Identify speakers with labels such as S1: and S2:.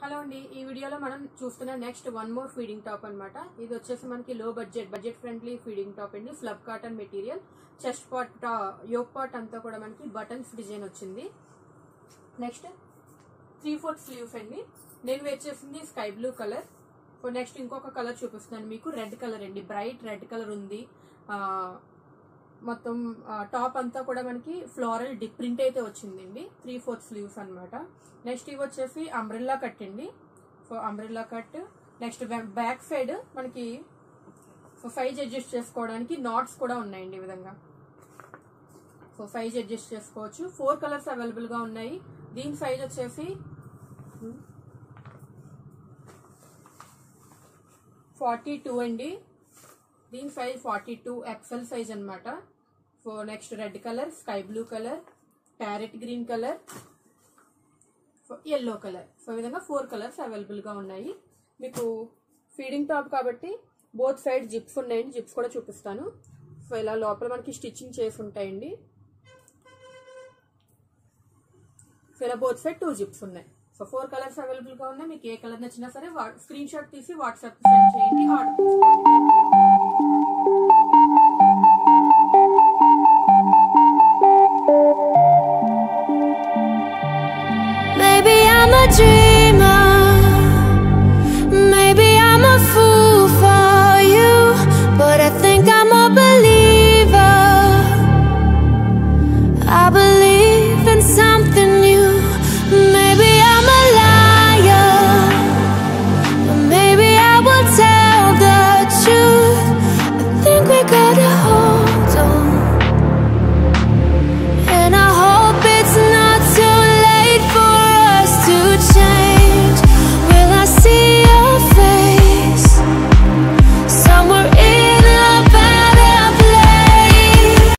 S1: hello అండి ఈ వీడియోలో మనం చూస్తున్న next one more feeding top అన్నమాట ఇది వచ్చేసి మనకి low budget budget friendly feeding top అండి ఫ్లబ్ cotton material chest part yoke part అంతా కూడా మనకి బటన్స్ డిజైన్ వచ్చింది నెక్స్ట్ త్రీ ఫోర్త్ స్లీవ్స్ అండి నేను వేర్ చేసింది sky blue colour so next ఇంకొక కలర్ చూపిస్తున్నాను మీకు రెడ్ కలర్ అండి బ్రైట్ రెడ్ కలర్ ఉంది ఆ, మొత్తం టాప్ అంతా కూడా మనకి ఫ్లోరల్ డిప్ ప్రింట్ అయితే వచ్చిందండి త్రీ ఫోర్త్ స్లీవ్స్ అన్నమాట నెక్స్ట్ ఇవి వచ్చేసి అంబ్రెల్లా కట్ అండి so umbrella cut next back side మనకి సో సైజ్ అడ్జస్ట్ చేసుకోవడానికి నాట్స్ కూడా ఉన్నాయండి ఈ విధంగా సో సైజ్ అడ్జస్ట్ చేసుకోవచ్చు ఫోర్ కలర్స్ అవైలబుల్ గా ఉన్నాయి దీని సైజ్ వచ్చేసి ఫార్టీ టూ అండి దీని size forty two XL size అనమాట so next red colour sky blue colour parrot green colour yellow colour so ఈ విధంగా ఫోర్ కలర్స్ అవైలబుల్గా ఉన్నాయి మీకు ఫీడింగ్ టాప్ కాబట్టి బోత్ సైడ్ జిప్స్ ఉన్నాయండి జిప్స్ కూడా చూపిస్తాను సో ఇలా లోపల మనకి స్టిచ్చింగ్ చేసి ఉంటాయండి సో ఇలా బోత్ సైడ్ టూ జిప్స్ ఉన్నాయి సో ఫోర్ కలర్స్ అవైలబుల్గా ఉన్నాయి మీకు ఏ కలర్ నచ్చినా సరే స్క్రీన్ షాట్ తీసి వాట్సాప్ సెండ్ చేయండి ఆర్డర్ తీసుకోండి